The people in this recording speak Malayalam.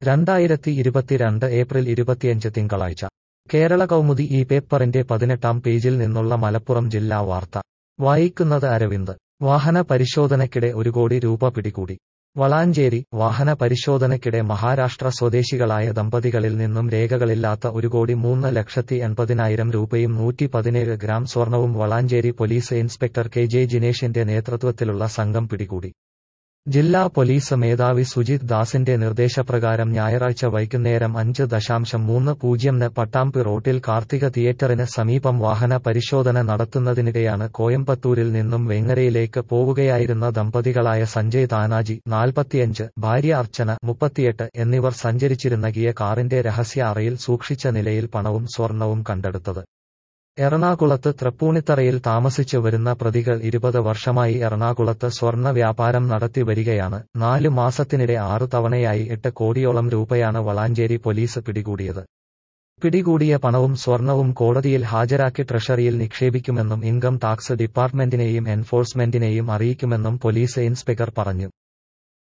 രണ്ടായിരത്തി ഇരുപത്തിരണ്ട് ഏപ്രിൽ ഇരുപത്തിയഞ്ച് തിങ്കളാഴ്ച കേരള കൗമുദി ഈ പേപ്പറിന്റെ പതിനെട്ടാം പേജിൽ നിന്നുള്ള മലപ്പുറം ജില്ലാ വാർത്ത വായിക്കുന്നത് അരവിന്ദ് വാഹന പരിശോധനയ്ക്കിടെ ഒരു കോടി രൂപ പിടികൂടി വളാഞ്ചേരി വാഹന പരിശോധനയ്ക്കിടെ മഹാരാഷ്ട്ര സ്വദേശികളായ ദമ്പതികളിൽ നിന്നും രേഖകളില്ലാത്ത ഒരു കോടി മൂന്ന് ലക്ഷത്തി എൺപതിനായിരം രൂപയും നൂറ്റി പതിനേഴ് ഗ്രാം സ്വർണവും Valanchery police inspector K J ജിനേഷിന്റെ നേതൃത്വത്തിലുള്ള സംഘം പിടികൂടി ജില്ലാ പോലീസ് മേധാവി സുജിത് ദാസിന്റെ നിർദ്ദേശപ്രകാരം ഞായറാഴ്ച വൈകുന്നേരം അഞ്ച് ദശാംശം മൂന്ന് പൂജ്യംന് പട്ടാമ്പി റോട്ടിൽ കാർത്തിക തിയേറ്ററിന് സമീപം വാഹന പരിശോധന നടത്തുന്നതിനിടെയാണ് കോയമ്പത്തൂരിൽ നിന്നും വെങ്ങരയിലേക്ക് പോവുകയായിരുന്ന ദമ്പതികളായ സഞ്ജയ് താനാജി നാൽപ്പത്തിയഞ്ച് ഭാര്യ അർച്ചന മുപ്പത്തിയെട്ട് എന്നിവർ സഞ്ചരിച്ചിരുന്ന ഗിയ കാറിന്റെ രഹസ്യ അറയിൽ സൂക്ഷിച്ച നിലയിൽ പണവും സ്വർണവും കണ്ടെടുത്തത് എറണാകുളത്ത് തൃപ്പൂണിത്തറയിൽ താമസിച്ചു വരുന്ന പ്രതികൾ ഇരുപത് വർഷമായി എറണാകുളത്ത് സ്വർണ്ണ വ്യാപാരം നടത്തി വരികയാണ് നാല് മാസത്തിനിടെ ആറു തവണയായി എട്ട് കോടിയോളം രൂപയാണ് വളാഞ്ചേരി പോലീസ് പിടികൂടിയത് പിടികൂടിയ പണവും സ്വർണവും കോടതിയിൽ ഹാജരാക്കി ട്രഷറിയിൽ നിക്ഷേപിക്കുമെന്നും ഇൻകം ടാക്സ് ഡിപ്പാർട്ട്മെന്റിനെയും എൻഫോഴ്സ്മെന്റിനെയും അറിയിക്കുമെന്നും പോലീസ് ഇൻസ്പെക്ടർ പറഞ്ഞു